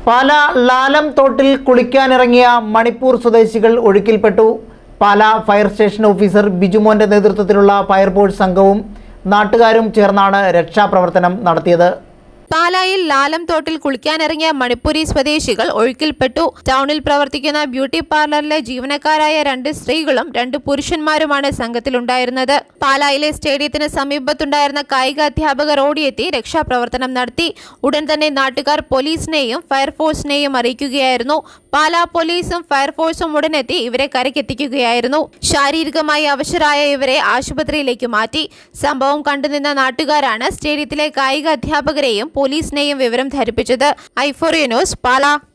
പാല ലാലം തോട്ടിൽ കുളിക്കാനിറങ്ങിയ മണിപ്പൂർ സ്വദേശികൾ ഒഴുക്കിൽപ്പെട്ടു പാല ഫയർ സ്റ്റേഷൻ ഓഫീസർ ബിജുമോന്റെ നേതൃത്വത്തിലുള്ള ഫയർഫോഴ്സ് സംഘവും നാട്ടുകാരും ചേർന്നാണ് രക്ഷാപ്രവർത്തനം നടത്തിയത് പാലായിൽ ലാലം തോട്ടിൽ കുളിക്കാനിറങ്ങിയ മണിപ്പുരി സ്വദേശികൾ ഒഴുക്കിൽപ്പെട്ടു ടൗണിൽ പ്രവർത്തിക്കുന്ന ബ്യൂട്ടി പാർലറിലെ ജീവനക്കാരായ രണ്ട് സ്ത്രീകളും രണ്ട് പുരുഷന്മാരുമാണ് സംഘത്തിലുണ്ടായിരുന്നത് പാലായിലെ സ്റ്റേഡിയത്തിന് സമീപത്തുണ്ടായിരുന്ന കായിക അധ്യാപകർ ഓടിയെത്തി രക്ഷാപ്രവർത്തനം നടത്തി ഉടൻ തന്നെ നാട്ടുകാർ പോലീസിനെയും ഫയർഫോഴ്സിനെയും അറിയിക്കുകയായിരുന്നു പാലാ പോലീസും ഫയർഫോഴ്സും ഉടനെത്തി ഇവരെ കരക്കെത്തിക്കുകയായിരുന്നു ശാരീരികമായി അവശരായ ഇവരെ ആശുപത്രിയിലേക്ക് മാറ്റി സംഭവം കണ്ടുനിന്ന നാട്ടുകാരാണ് സ്റ്റേഡിയത്തിലെ കായിക അധ്യാപകരെയും പോലീസിനെയും വിവരം ധരിപ്പിച്ചത് ഐഫോറിയ ന്യൂസ് പാലാ